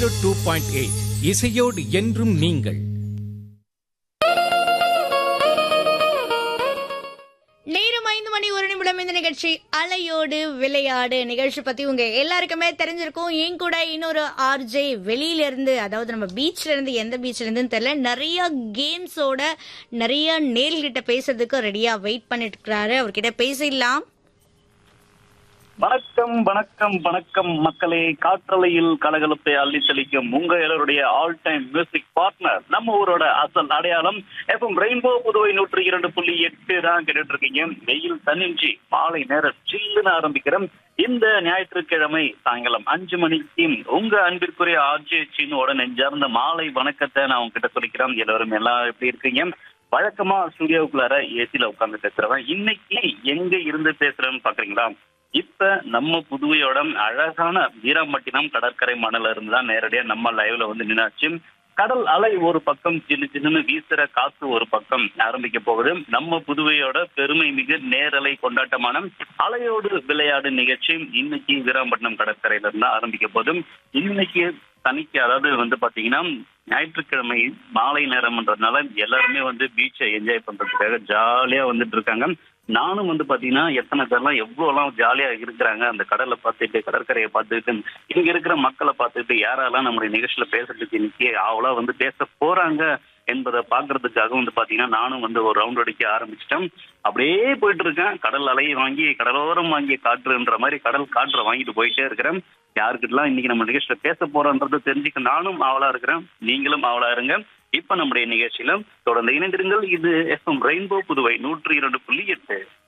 zero two point eight இசையோடு என்றும் நீங்கள் நேரம் ஐந்து மணி ஒரு நிமிடம் இந்த நிகழ்ச்சி அலையோடு விளையாடு நிகழ்ச்சி பத்தி உங்க எல்லாருக்குமே தெரிஞ்சிருக்கும் என் கூட இன்னொரு ஆர்ஜே வெளியில இருந்து அதாவது நம்ம பீச்ல இருந்து எந்த பீச்ல இருந்துன்னு தெரியல நிறைய கேம்ஸோட நிறைய நேர்கிட்ட பேசுறதுக்கு ரெடியா வெயிட் பண்ணிட்டு இருக்கிறாரு அவர்கிட்ட பேசிடலாம் வணக்கம் வணக்கம் வணக்கம் மக்களே காற்றலையில் கலகலப்பை அள்ளி தெளிக்கும் உங்க எல்லாருடைய ஆல் டைம் மியூசிக் பார்ட்னர் நம்ம ஊரோட அசல் அடையாளம் எஃப்எம் ரெயின்போ புதுவை நூற்றி இரண்டு புள்ளி எட்டு தான் கேட்டுட்டு இருக்கீங்க வெயில் தனிஞ்சி மாலை நேரம் சில்லுன்னு ஆரம்பிக்கிறோம் இந்த ஞாயிற்றுக்கிழமை சாயங்காலம் அஞ்சு மணிக்கு உங்க அன்பிற்குரிய ஆர்ஜே சீனோட நெஞ்சார்ந்த மாலை வணக்கத்தை நான் உங்ககிட்ட சொல்லிக்கிறேன் எல்லாரும் எல்லாம் எப்படி இருக்கீங்க வழக்கமா ஸ்டுடியோவுக்குள்ளார ஏசில உட்கார்ந்து பேசுறவன் இன்னைக்கு எங்க இருந்து பேசுறேன்னு பாக்குறீங்களா இப்ப நம்ம புதுவையோட அழகான வீராம்பட்டினம் கடற்கரை மணல இருந்து தான் நேரடியா நம்ம லைவ்ல வந்து நின்னாச்சு கடல் அலை ஒரு பக்கம் சின்ன சின்ன வீசுற காத்து ஒரு பக்கம் ஆரம்பிக்க போகுது நம்ம புதுவையோட பெருமை மிகு நேரலை கொண்டாட்டமான அலையோடு விளையாடு நிகழ்ச்சி இன்னைக்கு வீராம்பட்டினம் கடற்கரையில இருந்து ஆரம்பிக்க போகுது இன்னைக்கு சனிக்கு அதாவது வந்து பாத்தீங்கன்னா ஞாயிற்றுக்கிழமை மாலை நேரம்ன்றதுனால எல்லாருமே வந்து பீச்சை என்ஜாய் பண்றதுக்காக ஜாலியா வந்துட்டு இருக்காங்க நானும் வந்து பாத்தீங்கன்னா எத்தனை பேர்லாம் எவ்வளவு எல்லாம் ஜாலியா இருக்கிறாங்க அந்த கடலை பார்த்துட்டு கடற்கரையை பார்த்துட்டு இங்க இருக்கிற மக்களை பார்த்துட்டு யாரெல்லாம் நம்முடைய நிகழ்ச்சியில பேசுறதுக்கு இன்னைக்கு அவளா வந்து பேச போறாங்க என்பதை பாக்குறதுக்காக வந்து பாத்தீங்கன்னா நானும் வந்து ஒரு ரவுண்ட் அடிக்க ஆரம்பிச்சிட்டேன் அப்படியே போயிட்டு இருக்கேன் கடல் அலையை வாங்கி கடலோரம் வாங்கி காற்றுன்ற மாதிரி கடல் காற்றை வாங்கிட்டு போயிட்டே இருக்கிறேன் யாருக்கிட்டலாம் இன்னைக்கு நம்ம நிகழ்ச்சியில பேச போறோன்றதை தெரிஞ்சுக்க நானும் ஆவலா இருக்கிறேன் நீங்களும் ஆவலா இருங்க இப்ப நம்முடைய நிகழ்ச்சியில தொடர்ந்து இணைந்திருங்கள் இது எஃப்எம் ரெயின்போ புதுவை நூற்றி இரண்டு புள்ளி எட்டு